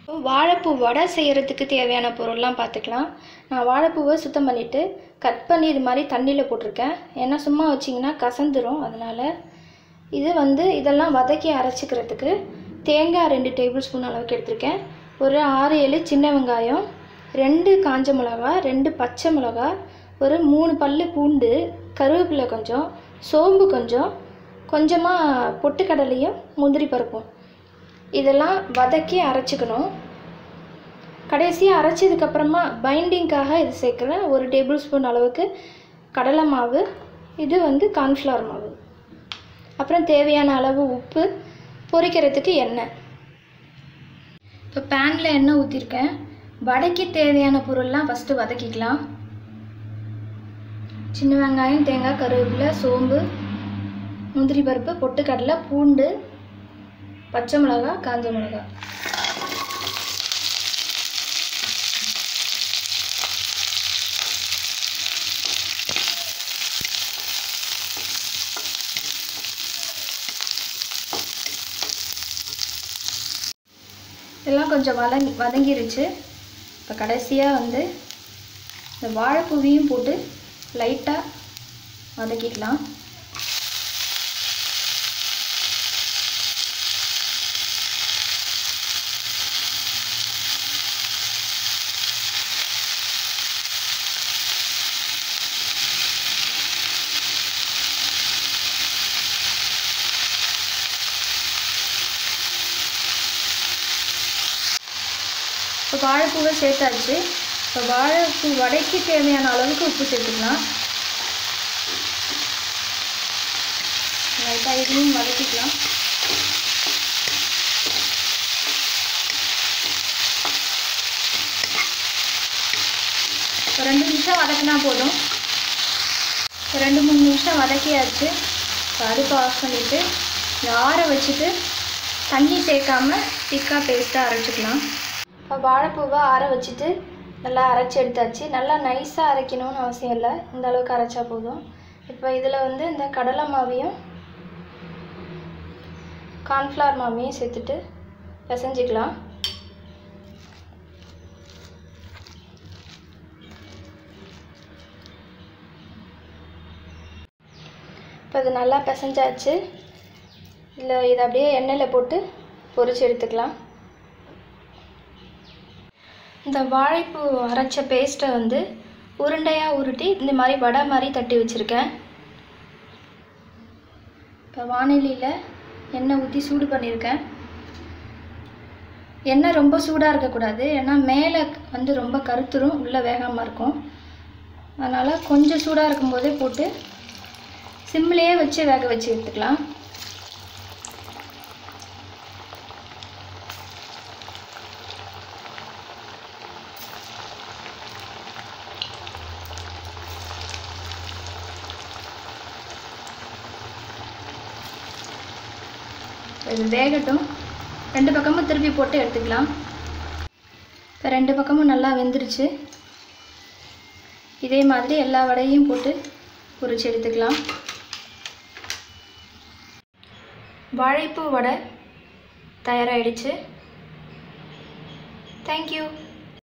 வாழைப்பூ வடை செய்கிறதுக்கு தேவையான பொருள்லாம் பார்த்துக்கலாம் நான் வாழைப்பூவை சுத்தம் பண்ணிவிட்டு கட் பண்ணி இது மாதிரி தண்ணியில் போட்டிருக்கேன் ஏன்னா சும்மா வச்சிங்கன்னா கசந்துரும் அதனால் இது வந்து இதெல்லாம் வதக்கி அரைச்சிக்கிறதுக்கு தேங்காய் ரெண்டு டேபிள் ஸ்பூன் அளவுக்கு எடுத்திருக்கேன் ஒரு ஆறு ஏழு சின்ன வெங்காயம் ரெண்டு காஞ்ச மிளகா ரெண்டு பச்சை மிளகா ஒரு மூணு பல்லு பூண்டு கருவேப்பிலை கொஞ்சம் சோம்பு கொஞ்சம் கொஞ்சமாக பொட்டுக்கடலையும் முந்திரி பருப்பும் இதெல்லாம் வதக்கி அரைச்சிக்கணும் கடைசியாக அரைச்சதுக்கப்புறமா பைண்டிங்காக இது சேர்க்குறேன் ஒரு டேபிள் ஸ்பூன் அளவுக்கு கடலை மாவு இது வந்து கார்ன்ஃப்ளவர் மாவு அப்புறம் தேவையான அளவு உப்பு பொரிக்கிறதுக்கு எண்ணெய் இப்போ பேனில் எண்ணெய் ஊற்றிருக்கேன் வடைக்கு தேவையான பொருள்லாம் ஃபஸ்ட்டு வதக்கிக்கலாம் சின்ன வெங்காயம் தேங்காய் கருவேப்பிலை சோம்பு முந்திரி பருப்பு பொட்டுக்கடலை பூண்டு பச்சை மிளகா காஞ்ச மிளகா எல்லாம் கொஞ்சம் வதங்கி வதங்கிருச்சு இப்போ கடைசியாக வந்து இந்த வாழைப்பூவையும் போட்டு லைட்டாக வதக்கிக்கலாம் இப்போ வாழைப்பூவை சேர்த்தாச்சு இப்போ வாழைப்பூ வடைக்கு தேவையான அளவுக்கு உப்பு சேர்த்துக்கலாம் லைட்டாக இதையும் வதக்கிக்கலாம் ஒரு ரெண்டு நிமிஷம் வதக்கினா போதும் ஒரு ரெண்டு மூணு நிமிஷம் வதக்கியாச்சு இப்போ அடுப்பு ஆஃப் பண்ணிவிட்டு இதை ஆற வச்சுட்டு தண்ணி சேர்க்காம திக்காக பேஸ்ட்டாக அரைச்சிக்கலாம் இப்போ வாழைப்பூவை ஆற வச்சுட்டு நல்லா அரைச்சி எடுத்தாச்சு நல்லா நைஸாக அரைக்கணும்னு அவசியம் இல்லை இந்த அளவுக்கு அரைச்சா போதும் இப்போ இதில் வந்து இந்த கடலை மாவையும் கார்ன்ஃப்ளவர் மாவையும் சேர்த்துட்டு பிசைஞ்சிக்கலாம் இப்போ இது நல்லா பிசைஞ்சாச்சு இல்லை இதை அப்படியே எண்ணெயில் போட்டு பொரிச்சு எடுத்துக்கலாம் இந்த வாழைப்பூ அரைச்ச பேஸ்ட்டை வந்து உருண்டையாக உருட்டி இந்த மாதிரி வடை மாதிரி தட்டி வச்சுருக்கேன் இப்போ வானிலையில் எண்ணெய் ஊற்றி சூடு பண்ணியிருக்கேன் எண்ணெய் ரொம்ப சூடாக இருக்கக்கூடாது ஏன்னா மேலே வந்து ரொம்ப கருத்துரும் உள்ளே வேகாமல் இருக்கும் அதனால் கொஞ்சம் சூடாக இருக்கும்போதே போட்டு சிம்லேயே வச்சு வேக வச்சு எடுத்துக்கலாம் இது வேகட்டும் ரெண்டு பக்கமும் திருப்பி போட்டு எடுத்துக்கலாம் இப்போ ரெண்டு பக்கமும் நல்லா வெந்துருச்சு இதே மாதிரி எல்லா வடையும் போட்டு பொரிச்சு எடுத்துக்கலாம் வாழைப்பூ வடை தயாராகிடுச்சு தேங்க்யூ